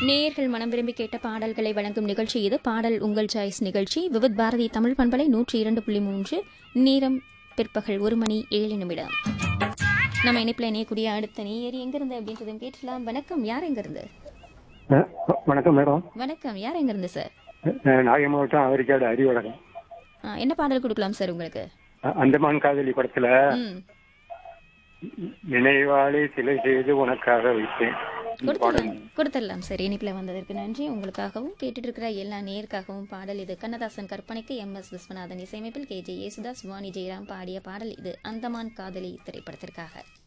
நேயர்கள் மனம் விரும்பி கேட்ட பாடல்களை வழங்கும் நிகழ்ச்சி இது பாடல் உங்கள் சாய்ஸ் நிகழ்ச்சி விவித் பாரதி தமிழ் பண்பலை நூற்றி இரண்டு புள்ளி மூன்று நேரம் பிற்பகல் ஒரு மணி ஏழு நிமிடம் நம்ம இணைப்பில் இணையக்கூடிய அடுத்த நேயர் எங்கிருந்து அப்படின்றதும் கேட்டலாம் வணக்கம் யார் எங்கிருந்து அஹ் வ- வணக்கம் மேடம் வணக்கம் யார் எங்கிருந்து சார் அஹ் நாகை மாவட்டம் அவரிக்காடு அறிவழகம் ஆ, என்ன பாடல் கொடுக்கலாம் சார் உங்களுக்கு அஹ் அந்தமான் காதலி படத்துல ம் நினைவாலே சிலை செய்து உனக்காக வைத்தேன் இந்த பாடல் கொடுத்துடலாம் கொடுத்துடலாம் சார் இனிப்பில் வந்ததற்கு நன்றி உங்களுக்காகவும் கேட்டுட்டு இருக்கிற எல்லா நேயருக்காகவும் பாடல் இது கண்ணதாசன் கற்பனைக்கு எம் எஸ் விஸ்வநாதன் இசையமைப்பில் கே ஜே யேசுதாஸ் வாணி ஜெயராம் பாடிய பாடல் இது அந்தமான் காதலி திரைப்படத்திற்காக